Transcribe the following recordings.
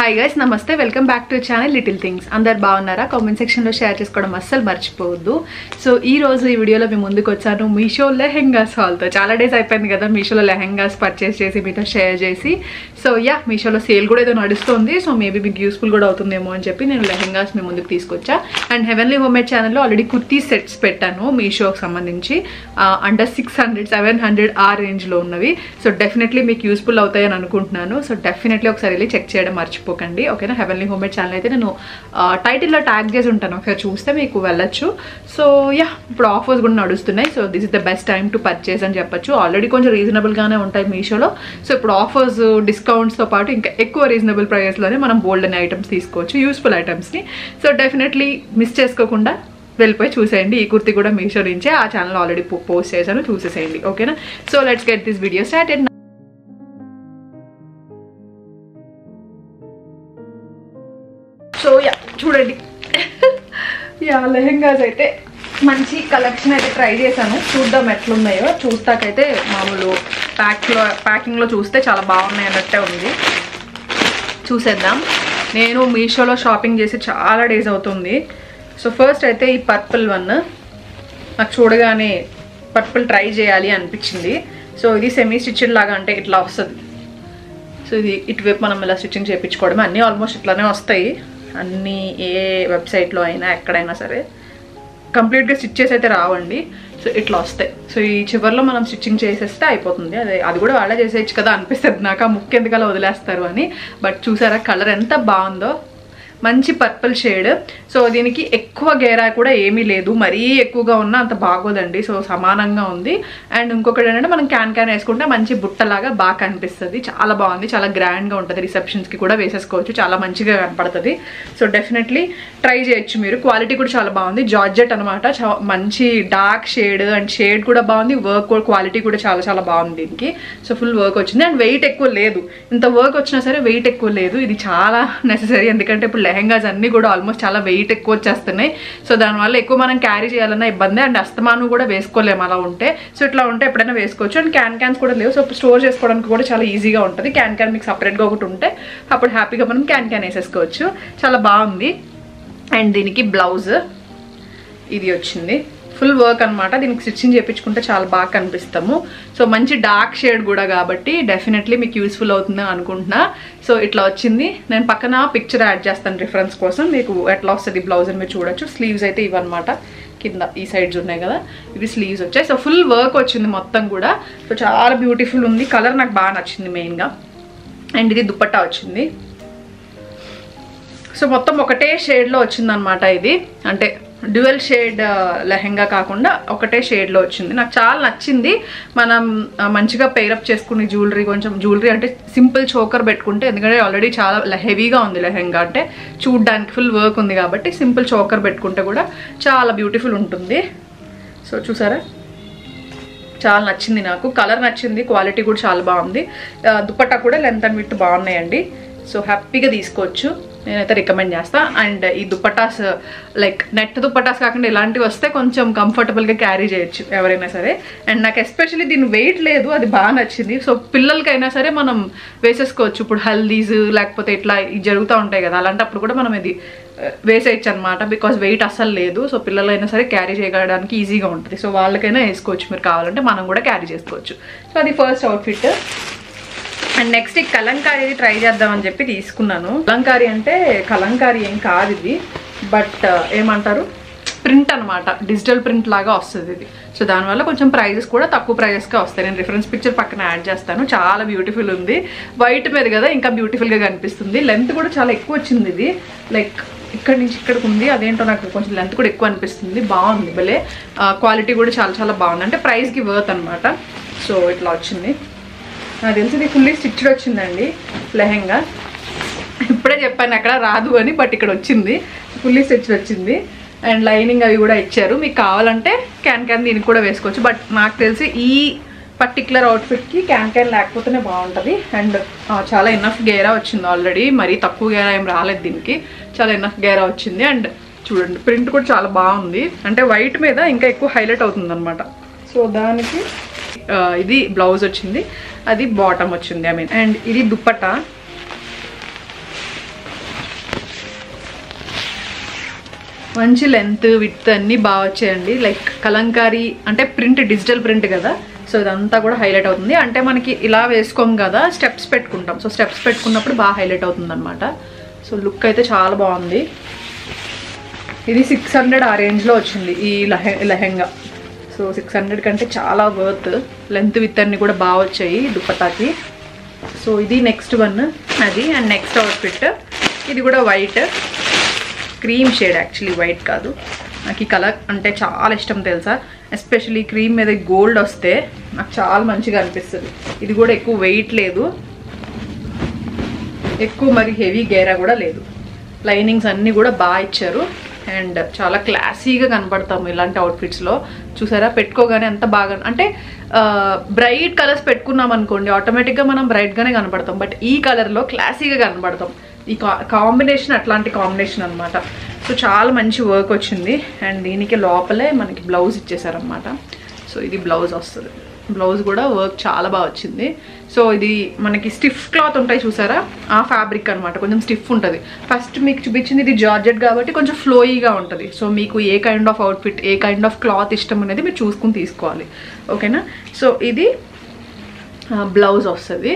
hi guys నమస్తే welcome back to channel Little Things అందరు బాగున్నారా కామెంట్ సెక్షన్లో షేర్ చేసుకోవడం అస్సలు మర్చిపోవద్దు సో ఈ రోజు ఈ వీడియోలో మేము ముందుకు వచ్చాను మీషో లెహెంగాస్ హాల్తో చాలా డేస్ అయిపోయింది కదా మీషోలో లెహెంగాస్ పర్చేస్ చేసి మీతో షేర్ చేసి సో యా మీషోలో సేల్ కూడా ఏదో నడుస్తుంది సో మేబీ మీకు యూస్ఫుల్ కూడా అవుతుందేమో అని చెప్పి నేను లెహెంగాస్ మీ ముందుకు తీసుకొచ్చా అండ్ హెవెన్లీ హోమ్మేడ్ ఛానల్లో ఆల్రెడీ కుర్తీ సెట్స్ పెట్టాను మీషోకి సంబంధించి under six hundred seven hundred ఆ రేంజ్లో ఉన్నవి సో డెఫినెట్లీ మీకు యూస్ఫుల్ అవుతాయని అనుకుంటున్నాను సో డెఫినెట్లీ ఒకసారి వెళ్ళి చెక్ చేయడం మర్చిపోకండి ఓకేనా హెవెన్లీ హోమ్మేడ్ ఛానల్ అయితే నేను టైటిల్లో ట్యాగ్ చేసి ఉంటాను ఒకసారి చూస్తే మీకు వెళ్ళొచ్చు సో యా ఇప్పుడు ఆఫర్స్ కూడా నడుస్తున్నాయి so this is the best time to purchase అని చెప్పొచ్చు ఆల్రెడీ కొంచెం రీజనబుల్గానే ఉంటాయి మీషోలో సో ఇప్పుడు ఆఫర్స్ డిస్కౌంట్స్తో పాటు ఇంకా ఎక్కువ రీజనబుల్ ప్రైస్లోనే మనం బోల్డ్ అనే ఐటమ్స్ తీసుకోవచ్చు యూస్ఫుల్ ఐటమ్స్ని సో డెఫినెట్లీ మిస్ చేసుకోకుండా వెళ్ళిపోయి చూసేయండి ఈ కుర్తి కూడా మీషో నుంచే ఆ ఛానల్ ఆల్రెడీ పోస్ట్ చేశాను చూసేసేయండి ఓకేనా so let's get this video started so yeah చూడండి యా లెహెంగాస్ అయితే మంచి కలెక్షన్ అయితే ట్రై చేశాను చూద్దాం ఎట్లున్నాయో చూస్తాకైతే మామూలు ప్యాక్లో ప్యాకింగ్లో చూస్తే చాలా బాగున్నాయి అన్నట్టే ఉంది చూసేద్దాం నేను మీషోలో షాపింగ్ చేసి చాలా డేస్ అవుతుంది సో ఫస్ట్ అయితే ఈ పర్పుల్ వన్ నాకు చూడగానే పర్పుల్ ట్రై చేయాలి అనిపించింది సో ఇది సెమీ స్టిచ్డ్ లాగా అంటే ఇట్లా వస్తుంది సో ఇది ఇటువైపు మనం ఇలా స్టిచ్చింగ్ చేయించుకోవడమే అన్నీ ఆల్మోస్ట్ ఇట్లానే వస్తాయి అన్నీ ఏ వెబ్సైట్లో అయినా ఎక్కడైనా సరే కంప్లీట్గా స్టిచ్ చేసి అయితే రావండి సో ఇట్లా వస్తాయి సో ఈ చివరిలో మనం స్టిచ్చింగ్ చేసేస్తే అయిపోతుంది అదే అది కూడా వాళ్ళే చేసేయచ్చు కదా అనిపిస్తుంది నాకు ఆ ముక్కు ఎందుకలా వదిలేస్తారు అని బట్ చూసారా కలర్ ఎంత బాగుందో మంచి పర్పుల్ షేడ్ సో దీనికి ఎక్కువ గేరా కూడా ఏమీ లేదు మరీ ఎక్కువగా ఉన్నా అంత బాగోదండి సో సమానంగా ఉంది అండ్ ఇంకొకటి ఏంటంటే మనం క్యాన్ క్యాన్ వేసుకుంటే మంచి బుట్టలాగా బాగా కనిపిస్తుంది చాలా బాగుంది చాలా గ్రాండ్గా ఉంటుంది రిసెప్షన్స్కి కూడా వేసేసుకోవచ్చు చాలా మంచిగా కనపడుతుంది సో డెఫినెట్లీ ట్రై చేయొచ్చు మీరు క్వాలిటీ కూడా చాలా బాగుంది జార్జెట్ అనమాట మంచి డార్క్ షేడ్ అండ్ షేడ్ కూడా బాగుంది వర్క్ కూడా క్వాలిటీ కూడా చాలా చాలా బాగుంది దీనికి సో ఫుల్ వర్క్ వచ్చింది అండ్ వెయిట్ ఎక్కువ లేదు ఇంత వర్క్ వచ్చినా సరే వెయిట్ ఎక్కువ లేదు ఇది చాలా నెససరీ ఎందుకంటే ఇప్పుడు లెహెంగాస్ అన్నీ కూడా ఆల్మోస్ట్ చాలా వెయిట్ ఎక్కువ వచ్చేస్తున్నాయి సో దానివల్ల ఎక్కువ మనం క్యారీ చేయాలన్న ఇబ్బంది అండ్ అస్తమాను కూడా వేసుకోలేము అలా ఉంటే సో ఇట్లా ఉంటే ఎప్పుడైనా వేసుకోవచ్చు అండ్ క్యాన్ క్యాన్స్ కూడా లేవు సో స్టోర్ చేసుకోవడానికి కూడా చాలా ఈజీగా ఉంటుంది క్యాన్ క్యాన్ మీకు సపరేట్గా ఒకటి ఉంటే అప్పుడు హ్యాపీగా మనం క్యాన్ క్యాన్ వేసేసుకోవచ్చు చాలా బాగుంది అండ్ దీనికి బ్లౌజ్ ఇది వచ్చింది ఫుల్ వర్క్ అనమాట దీనికి స్టిచ్చింగ్ చేయించుకుంటే చాలా బాగా కనిపిస్తాము సో మంచి డార్క్ షేడ్ కూడా కాబట్టి డెఫినెట్లీ మీకు యూస్ఫుల్ అవుతుంది అనుకుంటున్నా సో ఇట్లా వచ్చింది నేను పక్కన పిక్చర్ యాడ్ చేస్తాను రిఫరెన్స్ కోసం మీకు ఎట్లా వస్తుంది బ్లౌజ్ అని మీరు చూడొచ్చు స్లీవ్స్ అయితే ఇవన్నమాట కింద ఈ సైడ్స్ ఉన్నాయి కదా ఇవి స్లీవ్స్ వచ్చాయి సో ఫుల్ వర్క్ వచ్చింది మొత్తం కూడా సో చాలా బ్యూటిఫుల్ ఉంది కలర్ నాకు బాగా నచ్చింది మెయిన్గా అండ్ ఇది దుప్పట్టా వచ్చింది సో మొత్తం ఒకటే షేడ్లో వచ్చిందనమాట ఇది అంటే డ్యువల్ షేడ్ లెహెంగా కాకుండా ఒకటే షేడ్లో వచ్చింది నాకు చాలా నచ్చింది మనం మంచిగా పేరప్ చేసుకుని జ్యువెలరీ కొంచెం జ్యువెలరీ అంటే సింపుల్ చోకర్ పెట్టుకుంటే ఎందుకంటే ఆల్రెడీ చాలా హెవీగా ఉంది లెహెంగా అంటే చూడ్డానికి ఫుల్ వర్క్ ఉంది కాబట్టి సింపుల్ చోకర్ పెట్టుకుంటే కూడా చాలా బ్యూటిఫుల్ ఉంటుంది సో చూసారా చాలా నచ్చింది నాకు కలర్ నచ్చింది క్వాలిటీ కూడా చాలా బాగుంది దుపట్టా కూడా లెంత్ అండ్ విత్ బాగున్నాయండి సో హ్యాపీగా తీసుకోవచ్చు నేనైతే రికమెండ్ చేస్తా అండ్ ఈ దుప్పటాస్ లైక్ నెట్ దుప్పటాస్ కాకుండా ఇలాంటివి వస్తే కొంచెం కంఫర్టబుల్గా క్యారీ చేయొచ్చు ఎవరైనా సరే అండ్ నాకు ఎస్పెషల్లీ దీని వెయిట్ లేదు అది బాగా నచ్చింది సో పిల్లలకైనా సరే మనం వేసేసుకోవచ్చు ఇప్పుడు హల్దీస్ లేకపోతే ఇట్లా జరుగుతూ ఉంటాయి కదా అలాంటప్పుడు కూడా మనం ఇది వేసేయచ్చు అనమాట బికాస్ వెయిట్ అస్సలు లేదు సో పిల్లలైనా సరే క్యారీ చేయడానికి ఈజీగా ఉంటుంది సో వాళ్ళకైనా వేసుకోవచ్చు మీరు కావాలంటే మనం కూడా క్యారీ చేసుకోవచ్చు సో అది ఫస్ట్ అవుట్ఫిట్ అండ్ నెక్స్ట్ ఈ కలంకారీ ట్రై చేద్దామని చెప్పి తీసుకున్నాను కలంకారీ అంటే కలంకారీ ఏం కాదు ఇది బట్ ఏమంటారు ప్రింట్ అనమాట డిజిటల్ ప్రింట్ లాగా వస్తుంది ఇది సో దానివల్ల కొంచెం ప్రైజెస్ కూడా తక్కువ ప్రైజెస్గా వస్తాయి నేను రిఫరెన్స్ పిక్చర్ పక్కన యాడ్ చేస్తాను చాలా బ్యూటిఫుల్ ఉంది వైట్ మీద కదా ఇంకా బ్యూటిఫుల్గా కనిపిస్తుంది లెంత్ కూడా చాలా ఎక్కువ వచ్చింది ఇది లైక్ ఇక్కడ నుంచి ఇక్కడికి ఉంది అదేంటో నాకు కొంచెం లెంత్ కూడా ఎక్కువ అనిపిస్తుంది బాగుంది భలే క్వాలిటీ కూడా చాలా చాలా బాగుంది అంటే ప్రైస్కి వర్త్ అనమాట సో ఇట్లా వచ్చింది నాకు తెలిసి ఇది ఫుల్లీ స్టిచ్డ్ వచ్చిందండి లెహెంగా ఇప్పుడే చెప్పాను అక్కడ రాదు అని బట్ ఇక్కడ వచ్చింది ఫుల్లీ స్టిచ్డ్ వచ్చింది అండ్ లైనింగ్ అవి కూడా ఇచ్చారు మీకు కావాలంటే క్యాన్ క్యాన్ దీనికి కూడా వేసుకోవచ్చు బట్ నాకు తెలిసి ఈ పర్టికులర్ అవుట్ఫిట్కి క్యాన్ క్యాన్ లేకపోతేనే బాగుంటుంది అండ్ చాలా ఎనఫ్ గేరా వచ్చింది ఆల్రెడీ మరీ తక్కువ గేరా ఏం రాలేదు దీనికి చాలా ఎనఫ్ గేరా వచ్చింది అండ్ చూడండి ప్రింట్ కూడా చాలా బాగుంది అంటే వైట్ మీద ఇంకా ఎక్కువ హైలైట్ అవుతుంది అనమాట సో దానికి ఆ, ఇది బ్లౌజ్ వచ్చింది అది బాటమ్ వచ్చింది ఐ మీన్ అండ్ ఇది దుప్పట మంచి లెంత్ విత్ అన్నీ బాగా వచ్చాయండి లైక్ కలంకారీ అంటే ప్రింట్ డిజిటల్ ప్రింట్ కదా సో ఇదంతా కూడా హైలైట్ అవుతుంది అంటే మనకి ఇలా వేసుకోం కదా స్టెప్స్ పెట్టుకుంటాం సో స్టెప్స్ పెట్టుకున్నప్పుడు బాగా హైలైట్ అవుతుంది అనమాట సో లుక్ అయితే చాలా బాగుంది ఇది సిక్స్ హండ్రెడ్ ఆ రేంజ్లో వచ్చింది ఈ లెహె లెహెంగా సో సిక్స్ హండ్రెడ్ కంటే చాలా వర్త్ లెంత్ విత్ అన్ని కూడా బాగా వచ్చాయి దుప్పటాకి సో ఇది నెక్స్ట్ వన్ అది అండ్ నెక్స్ట్ అవుట్ఫిట్ ఇది కూడా white cream shade actually white కాదు నాకు ఈ కలర్ అంటే చాలా ఇష్టం తెలుసా ఎస్పెషలీ క్రీమ్ మీద గోల్డ్ వస్తే నాకు చాలా మంచిగా అనిపిస్తుంది ఇది కూడా ఎక్కువ వెయిట్ లేదు ఎక్కువ మరి హెవీ గేరా కూడా లేదు లైనింగ్స్ అన్నీ కూడా బాగా ఇచ్చారు అండ్ చాలా క్లాసీగా కనపడతాము ఇలాంటి అవుట్ఫిట్స్లో చూసారా పెట్టుకోగానే ఎంత బాగా అంటే బ్రైట్ కలర్స్ పెట్టుకున్నాం అనుకోండి ఆటోమేటిక్గా మనం బ్రైట్గానే కనపడతాం బట్ ఈ కలర్లో క్లాసీగా కనపడతాం ఈ కాంబినేషన్ అట్లాంటి కాంబినేషన్ అనమాట సో చాలా మంచి వర్క్ వచ్చింది అండ్ దీనికి లోపలే మనకి బ్లౌజ్ ఇచ్చేసారనమాట సో ఇది బ్లౌజ్ వస్తుంది బ్లౌజ్ కూడా వర్క్ చాలా బాగా వచ్చింది సో ఇది మనకి స్టిఫ్ క్లాత్ ఉంటాయి చూసారా ఆ ఫ్యాబ్రిక్ అనమాట కొంచెం స్టిఫ్ ఉంటుంది ఫస్ట్ మీకు చూపించింది ఇది జార్జెట్ కాబట్టి కొంచెం ఫ్లోయీగా ఉంటుంది సో మీకు a kind of outfit a kind of cloth ఇష్టం అనేది మీరు చూసుకుని తీసుకోవాలి ఓకేనా సో ఇది బ్లౌజ్ వస్తుంది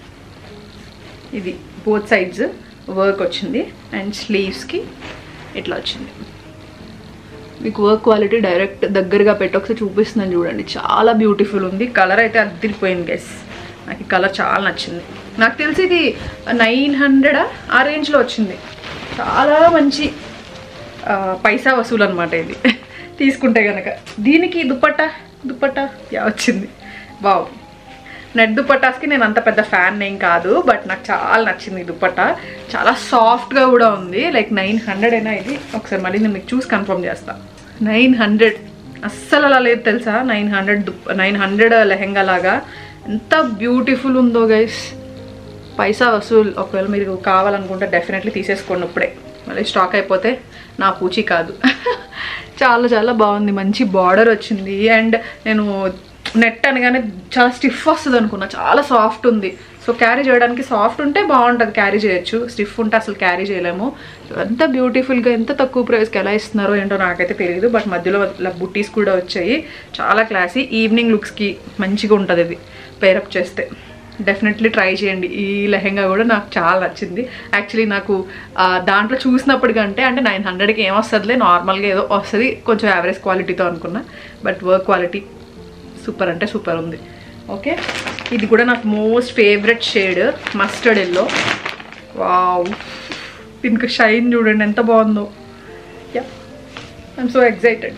ఇది బోత్ సైడ్స్ వర్క్ వచ్చింది అండ్ స్లీవ్స్కి ఇట్లా వచ్చింది మీకు వర్క్ క్వాలిటీ డైరెక్ట్ దగ్గరగా పెట్టి ఒకసారి చూపిస్తున్నాను చూడండి చాలా బ్యూటిఫుల్ ఉంది కలర్ అయితే అద్దరిపోయింది గెస్ నాకు ఈ కలర్ చాలా నచ్చింది నాకు తెలిసి ఇది నైన్ హండ్రెడ్ ఆ రేంజ్లో వచ్చింది చాలా మంచి ఆ, పైసా వసూలు అనమాట ఇది తీసుకుంటే కనుక దీనికి దుప్పట్టా దుప్పట్టా యా వచ్చింది బావు నెట్ దుప్పటాస్కి నేను అంత పెద్ద ఫ్యాన్ ఏం కాదు బట్ నాకు చాలా నచ్చింది ఈ దుప్పట్టా చాలా సాఫ్ట్గా కూడా ఉంది లైక్ నైన్ హండ్రెడ్ అయినా ఇది ఒకసారి మళ్ళీ నేను మీకు చూసి కన్ఫర్మ్ చేస్తా నైన్ హండ్రెడ్ అస్సలు అలా లేదు తెలుసా నైన్ హండ్రెడ్ దుప్ నైన్ హండ్రెడ్ లెహెంగా లాగా ఎంత బ్యూటిఫుల్ ఉందో గైస్ పైసా వసూల్ ఒకవేళ మీరు కావాలనుకుంటే డెఫినెట్లీ తీసేసుకోండి ఇప్పుడే మళ్ళీ స్టాక్ అయిపోతే నా పూచి కాదు చాలా చాలా బాగుంది మంచి బార్డర్ వచ్చింది అండ్ నేను నెట్ అనగానే చాలా స్టిఫ్ వస్తుంది అనుకున్నా చాలా సాఫ్ట్ ఉంది సో క్యారీ చేయడానికి సాఫ్ట్ ఉంటే బాగుంటుంది క్యారీ చేయొచ్చు స్టిఫ్ ఉంటే అసలు క్యారీ చేయలేము ఎంత బ్యూటిఫుల్గా ఎంత తక్కువ ప్రైస్కి ఎలా ఇస్తున్నారో ఏంటో నాకైతే తెలియదు బట్ మధ్యలో ఇలా బుట్టీస్ కూడా వచ్చాయి చాలా క్లాసీ ఈవినింగ్ లుక్స్కి మంచిగా ఉంటుంది ఇది పేరప్ చేస్తే డెఫినెట్లీ ట్రై చేయండి ఈ లెహెంగా కూడా నాకు చాలా నచ్చింది యాక్చువల్లీ నాకు ఆ, దాంట్లో చూసినప్పుడు కంటే అంటే నైన్ హండ్రెడ్కి ఏం వస్తుందిలే నార్మల్గా ఏదో వస్తుంది కొంచెం యావరేజ్ క్వాలిటీతో అనుకున్నా బట్ వర్క్ క్వాలిటీ సూపర్ అంటే సూపర్ ఉంది ఓకే ఇది కూడా నాకు most favourite shade mustard yellow wow దీనికి షైన్ చూడండి ఎంత బాగుందో యా ఐఎమ్ సో ఎగ్జైటెడ్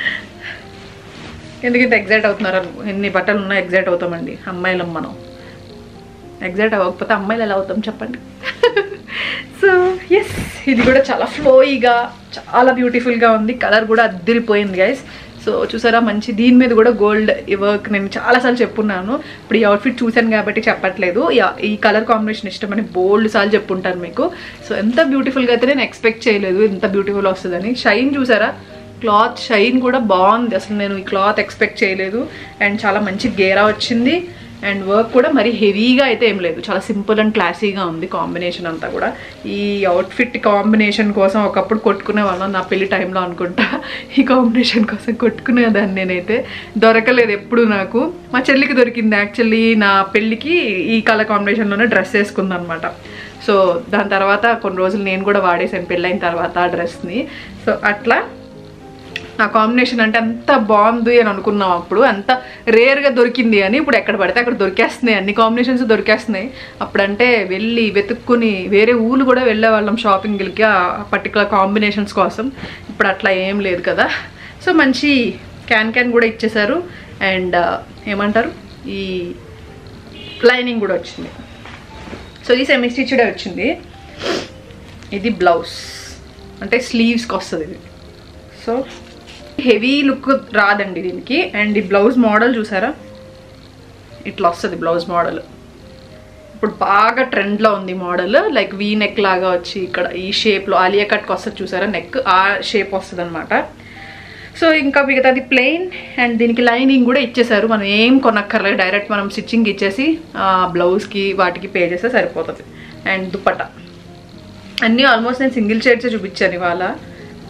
ఎందుకు ఇంత ఎగ్జైట్ అవుతున్నారు ఎన్ని బట్టలు ఉన్నా ఎగ్జైట్ అవుతామండి అమ్మాయిలం మనం ఎగ్జైట్ అవ్వకపోతే అమ్మాయిలు ఎలా అవుతాం చెప్పండి సో ఎస్ ఇది కూడా చాలా ఫ్లోయిగా చాలా బ్యూటిఫుల్గా ఉంది కలర్ కూడా అద్దరిపోయింది గైస్ సో చూసారా మంచి దీని మీద కూడా గోల్డ్ వర్క్ నేను చాలాసార్లు చెప్పున్నాను ఇప్పుడు ఈ అవుట్ఫిట్ చూశాను కాబట్టి చెప్పట్లేదు యా- ఈ కలర్ కాంబినేషన్ ఇష్టమని బోల్డ్ సార్లు చెప్పుంటాను మీకు సో ఎంత బ్యూటిఫుల్గా అయితే నేను ఎక్స్పెక్ట్ చేయలేదు ఎంత బ్యూటిఫుల్ వస్తుందని షైన్ చూసారా క్లాత్ షైన్ కూడా బాగుంది అసలు నేను ఈ క్లాత్ ఎక్స్పెక్ట్ చేయలేదు అండ్ చాలా మంచి గేరా వచ్చింది అండ్ వర్క్ కూడా మరి హెవీగా అయితే ఏం లేదు చాలా సింపుల్ అండ్ క్లాసీగా ఉంది కాంబినేషన్ అంతా కూడా ఈ అవుట్ఫిట్ కాంబినేషన్ కోసం ఒకప్పుడు కొట్టుకునే వాళ్ళం నా పెళ్లి టైంలో అనుకుంటా ఈ కాంబినేషన్ కోసం కొట్టుకునేదాన్ని నేనైతే దొరకలేదు ఎప్పుడు నాకు మా చెల్లికి దొరికింది యాక్చువల్లీ నా పెళ్ళికి ఈ కలర్ కాంబినేషన్లోనే డ్రెస్ వేసుకుంది అనమాట సో దాని తర్వాత కొన్ని రోజులు నేను కూడా వాడేసాను పెళ్ళైన తర్వాత ఆ డ్రెస్ని సో అట్లా ఆ కాంబినేషన్ అంటే అంత బాగుంది అని అనుకున్నాం అప్పుడు అంత రేర్గా దొరికింది అని ఇప్పుడు ఎక్కడ పడితే అక్కడ దొరికేస్తున్నాయి అన్ని కాంబినేషన్స్ దొరికేస్తున్నాయి అప్పుడంటే వెళ్ళి వెతుక్కుని వేరే ఊళ్ళు కూడా వెళ్ళేవాళ్ళం షాపింగ్లకి ఆ పర్టికులర్ కాంబినేషన్స్ కోసం ఇప్పుడు అట్లా ఏం లేదు కదా సో మంచి క్యాన్ క్యాన్ కూడా ఇచ్చేసారు అండ్ ఏమంటారు ఈ లైనింగ్ కూడా వచ్చింది సో ఇది సెమీ స్టిచ్డే వచ్చింది ఇది బ్లౌజ్ అంటే స్లీవ్స్కి వస్తుంది ఇది సో హెవీ లుక్ రాదండి దీనికి అండ్ ఈ బ్లౌజ్ మోడల్ చూసారా ఇట్లా వస్తుంది బ్లౌజ్ మోడల్ ఇప్పుడు బాగా ట్రెండ్లో ఉంది మోడల్ లైక్ వీ నెక్ లాగా వచ్చి ఇక్కడ ఈ షేప్లో ఆలియా కట్కి వస్తుంది చూసారా నెక్ ఆ షేప్ వస్తుంది అనమాట సో ఇంకా మిగతాది ప్లెయిన్ అండ్ దీనికి లైనింగ్ కూడా ఇచ్చేసారు మనం ఏం కొనక్కర్లేదు డైరెక్ట్ మనం స్టిచ్చింగ్ ఇచ్చేసి బ్లౌజ్కి వాటికి పే చేస్తే సరిపోతుంది అండ్ దుప్పట అన్నీ ఆల్మోస్ట్ నేను సింగిల్ షేడ్సే చూపించాను ఇవాళ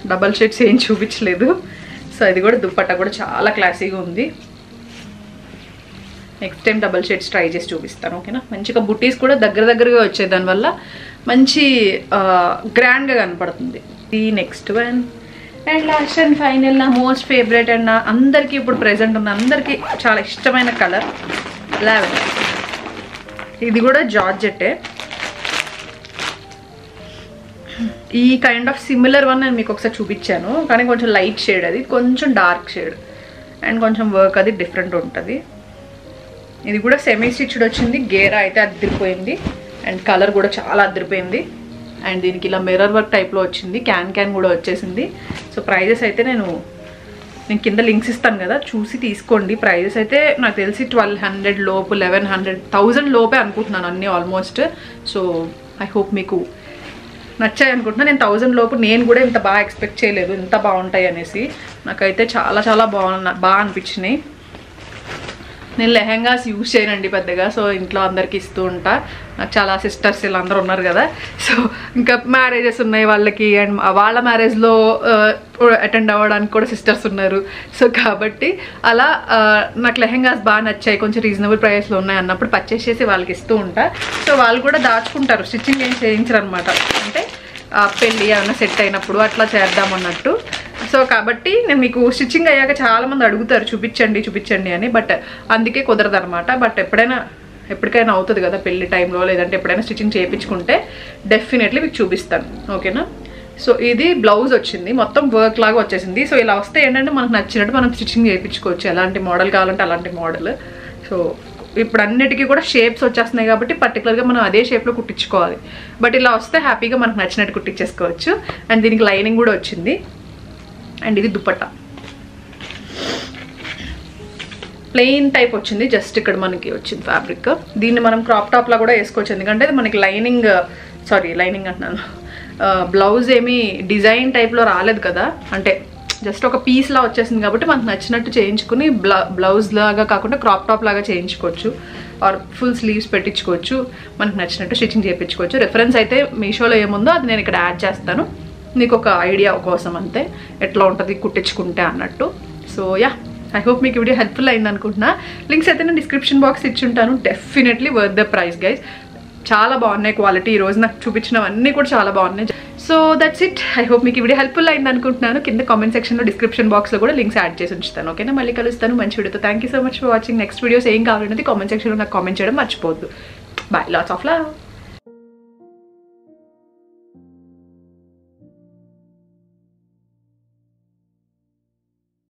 డబల్ షేడ్స్ ఏం చూపించలేదు సో ఇది కూడా దుప్పట్టా కూడా చాలా క్లాసీగా ఉంది next time double shades try చేసి చూపిస్తాను ఓకేనా మంచిగా బుటీస్ కూడా దగ్గర దగ్గరగా వచ్చాయి దానివల్ల మంచి గ్రాండ్గా కనపడుతుంది ఈ next one and last and final నా మోస్ట్ ఫేవరెట్ అండ్ నా అందరికీ ఇప్పుడు ప్రెసెంట్ ఉన్న అందరికీ చాలా ఇష్టమైన కలర్ లావెండర్ ఇది కూడా జార్జెట్టే ఈ కైండ్ ఆఫ్ సిమిలర్ వన్ నేను మీకు ఒకసారి చూపించాను కానీ కొంచెం లైట్ షేడ్ అది కొంచెం డార్క్ షేడ్ అండ్ కొంచెం వర్క్ అది డిఫరెంట్ ఉంటుంది ఇది కూడా సెమీ స్టిచ్డ్ వచ్చింది గేరా అయితే అద్దరిపోయింది అండ్ కలర్ కూడా చాలా అద్దరిపోయింది అండ్ దీనికి ఇలా మిర్రర్ వర్క్ టైప్లో వచ్చింది క్యాన్ క్యాన్ కూడా వచ్చేసింది సో ప్రైజెస్ అయితే నేను నేను కింద లింక్స్ ఇస్తాను కదా చూసి తీసుకోండి ప్రైజెస్ అయితే నాకు తెలిసి ట్వెల్వ్ హండ్రెడ్ లోపు లెవెన్ హండ్రెడ్ థౌజండ్ లోపే అనుకుంటున్నాను అన్నీ ఆల్మోస్ట్ సో ఐ హోప్ మీకు నచ్చాయి అనుకుంటున్నా నేను థౌజండ్ లోపు నేను కూడా ఇంత బాగా ఎక్స్పెక్ట్ చేయలేదు ఇంత బాగుంటాయి అనేసి నాకైతే చాలా చాలా బాగున్నా బాగా అనిపించినాయి నేను లెహెంగాస్ యూజ్ చేయనండి పెద్దగా సో ఇంట్లో అందరికి ఇస్తూ ఉంటా నాకు చాలా సిస్టర్స్ వీళ్ళందరూ ఉన్నారు కదా సో ఇంకా మ్యారేజెస్ ఉన్నాయి వాళ్ళకి అండ్ వాళ్ళ మ్యారేజ్లో అటెండ్ అవ్వడానికి కూడా సిస్టర్స్ ఉన్నారు సో కాబట్టి అలా ఆ, నాకు లెహెంగాస్ బాగా నచ్చాయి కొంచెం రీజనబుల్ ప్రైస్లో ఉన్నాయి అన్నప్పుడు పర్చేస్ చేసి వాళ్ళకి ఇస్తూ ఉంటా సో వాళ్ళు కూడా దాచుకుంటారు స్టిచ్చింగ్ ఏం చేయించరు అనమాట అంటే ఆ, పెళ్ళి ఏమైనా సెట్ అయినప్పుడు అట్లా చేద్దాం అన్నట్టు సో కాబట్టి నేను మీకు స్టిచ్చింగ్ అయ్యాక చాలా మంది అడుగుతారు చూపించండి చూపించండి అని బట్ అందుకే కుదరదు అనమాట బట్ ఎప్పుడైనా ఎప్పటికైనా అవుతుంది కదా పెళ్లి టైంలో లేదంటే ఎప్పుడైనా స్టిచ్చింగ్ చేయించుకుంటే డెఫినెట్లీ మీకు చూపిస్తాను ఓకేనా సో ఇది బ్లౌజ్ వచ్చింది మొత్తం వర్క్ లాగా వచ్చేసింది సో ఇలా వస్తే ఏంటంటే మనకు నచ్చినట్టు మనం స్టిచ్చింగ్ చేయించుకోవచ్చు ఎలాంటి మోడల్ కావాలంటే అలాంటి మోడల్ సో ఇప్పుడు అన్నిటికీ కూడా షేప్స్ వచ్చేస్తున్నాయి కాబట్టి పర్టికులర్గా మనం అదే షేప్లో కుట్టించుకోవాలి బట్ ఇలా వస్తే హ్యాపీగా మనకు నచ్చినట్టు కుట్టించేసుకోవచ్చు అండ్ దీనికి లైనింగ్ కూడా వచ్చింది అండ్ ఇది దుపట్టా ప్లెయిన్ టైప్ వచ్చింది జస్ట్ ఇక్కడ మనకి వచ్చింది ఫ్యాబ్రిక్ దీన్ని మనం క్రాప్ టాప్లా కూడా వేసుకోవచ్చు ఎందుకంటే ఇది మనకి లైనింగ్ సారీ లైనింగ్ అంటున్నాను బ్లౌజ్ ఏమీ డిజైన్ టైప్లో రాలేదు కదా అంటే జస్ట్ ఒక పీస్ లా వచ్చేసింది కాబట్టి మనకు నచ్చినట్టు చేయించుకుని బ్ల బ్లౌజ్ లాగా కాకుండా క్రాప్ టాప్ లాగా చేయించుకోవచ్చు ఆర్ ఫుల్ స్లీవ్స్ పెట్టించుకోవచ్చు మనకు నచ్చినట్టు స్టిచ్చింగ్ చేయించుకోవచ్చు రెఫరెన్స్ అయితే మీషోలో ఏముందో అది నేను ఇక్కడ యాడ్ చేస్తాను మీకు ఒక ఐడియా కోసం అంతే ఎట్లా ఉంటుంది కుట్టించుకుంటే అన్నట్టు సో యా ఐ హోప్ మీకు వీడియో హెల్ప్ఫుల్ అయింది అనుకుంటున్నా లింక్స్ అయితే నేను డిస్క్రిప్షన్ బాక్స్ ఇచ్చుంటాను definitely worth the price guys చాలా బాగున్నాయి క్వాలిటీ ఈ రోజు నాకు చూపించినవన్నీ కూడా చాలా బాగున్నాయి so that's it I hope మీకు ఈ వీడియో హెల్ప్ఫుల్ అయింది అనుకుంటున్నాను కింద కామెంట్ సెక్షన్లో డిస్క్రిప్షన్ బాక్స్లో కూడా లింక్స్ యాడ్ చేసి ఉంచుతాను ఓకేనా మళ్ళీ కలుస్తాను మంచి వీడియోతో thank you so much for watching next videos ఏం కావాలనేది కామెంట్ సెక్షన్లో నాకు కామెంట్ చేయడం మర్చిపోవద్దు బాయ్ లాట్స్ ఆఫ్ లవ్